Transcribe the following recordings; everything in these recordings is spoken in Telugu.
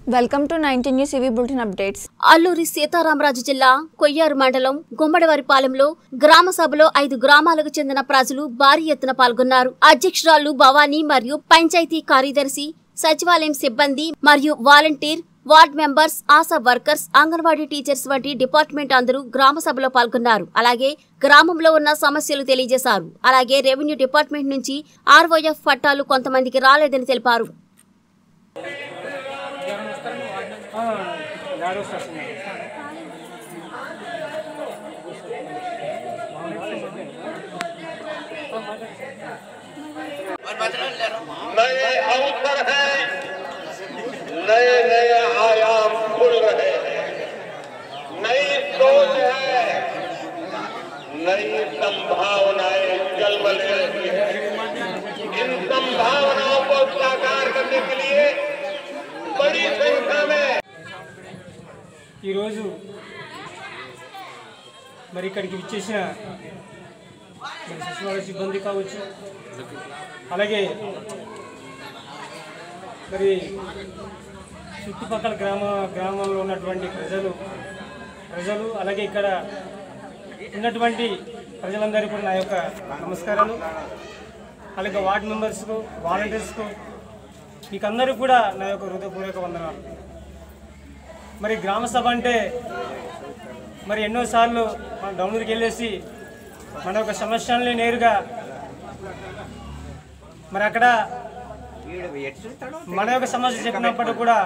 వెల్కమ్ టు నైన్టీన్ న్యూస్ ఇవి బులెటిన్ అప్డేట్స్ అల్లూరి సీతారామరాజు జిల్లా కొయ్యారు మండలం గుమ్మడివారిపాలెంలో గ్రామ సభలో ఐదు గ్రామాలకు చెందిన ప్రజలు భారీ ఎత్తున పాల్గొన్నారు అధ్యక్షురాలు భవానీ మరియు పంచాయతీ కార్యదర్శి సచివాలయం సిబ్బంది మరియు volunteer ward members Asha workers Anganwadi teachers వంటి డిపార్ట్మెంట్ అందరూ గ్రామ సభలో పాల్గొన్నారు అలాగే గ్రామంలో ఉన్న సమస్యలు తెలియజేశారు అలాగే రెవెన్యూ డిపార్ట్మెంట్ నుంచి ఆర్ఓఎఫ్ పట్టాలు కొంతమందికి రాలేదని తెలిపారు नए अवसर हैं नए नए आयाम खुल रहे हैं नई सोच है नई संभावनाएं जन्म ले रही है इन संभावनाओं को साकार करने के लिए बड़ी संख्या में ఈరోజు మరి ఇక్కడికి విచ్చేసిన మరి సచివాలయ సిబ్బంది కావచ్చు అలాగే మరి చుట్టుపక్కల గ్రామ గ్రామంలో ఉన్నటువంటి ప్రజలు ప్రజలు అలాగే ఇక్కడ ఉన్నటువంటి ప్రజలందరికీ కూడా నా యొక్క నమస్కారాలు అలాగే వార్డ్ మెంబర్స్కు వాలంటీర్స్కు మీకు అందరూ కూడా నా యొక్క హృదయపూర్వక వందనాలు మరి గ్రామ సభ అంటే మరి ఎన్నోసార్లు మన డౌన్లోకి వెళ్ళేసి మన యొక్క సమస్యల్ని నేరుగా మరి అక్కడ మన యొక్క సమస్య చెప్పినప్పుడు కూడా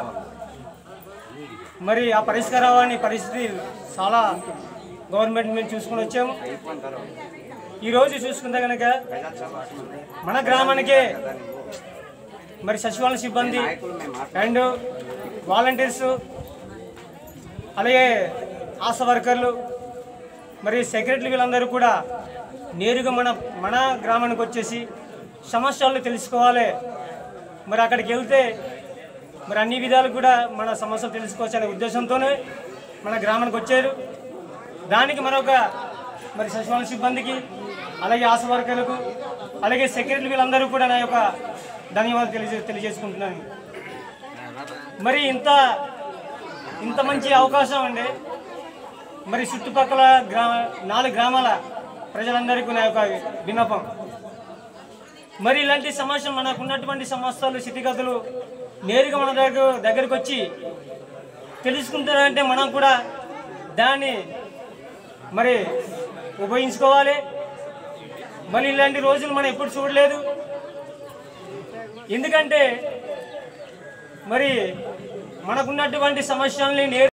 మరి ఆ పరిష్కారాన్ని పరిస్థితి చాలా గవర్నమెంట్ మేము చూసుకొని వచ్చాము ఈరోజు చూసుకుంటే కనుక మన గ్రామానికే మరి సచివాలయ సిబ్బంది అండ్ వాలంటీర్స్ అలాగే ఆశా వర్కర్లు మరి సెక్రటరీ వీళ్ళందరూ కూడా నేరుగా మన మన గ్రామానికి వచ్చేసి సమస్యలను తెలుసుకోవాలి మరి అక్కడికి వెళ్తే మరి అన్ని విధాలు కూడా మన సమస్యలు తెలుసుకోవచ్చు అనే ఉద్దేశంతోనే మన గ్రామానికి వచ్చారు దానికి మరొక మరి సచివాలయ సిబ్బందికి అలాగే ఆశా వర్కర్లకు అలాగే సెక్రటరీ వీళ్ళందరూ కూడా నా యొక్క ధన్యవాదాలు తెలియజే తెలియజేసుకుంటున్నాను మరి ఇంత ఇంత మంచి అవకాశం అండి మరి చుట్టుపక్కల గ్రామ నాలుగు గ్రామాల ప్రజలందరికీ నా యొక్క విన్నపం మరి ఇలాంటి సమస్యలు మనకు ఉన్నటువంటి సమస్యలు స్థితిగతులు నేరుగా మన దగ్గర దగ్గరికి వచ్చి తెలుసుకుంటారంటే మనం కూడా దాన్ని మరి ఉపయోగించుకోవాలి మరి ఇలాంటి రోజులు మనం ఎప్పుడు చూడలేదు ఎందుకంటే మరి మనకున్నటువంటి సమస్యల్ని నేరు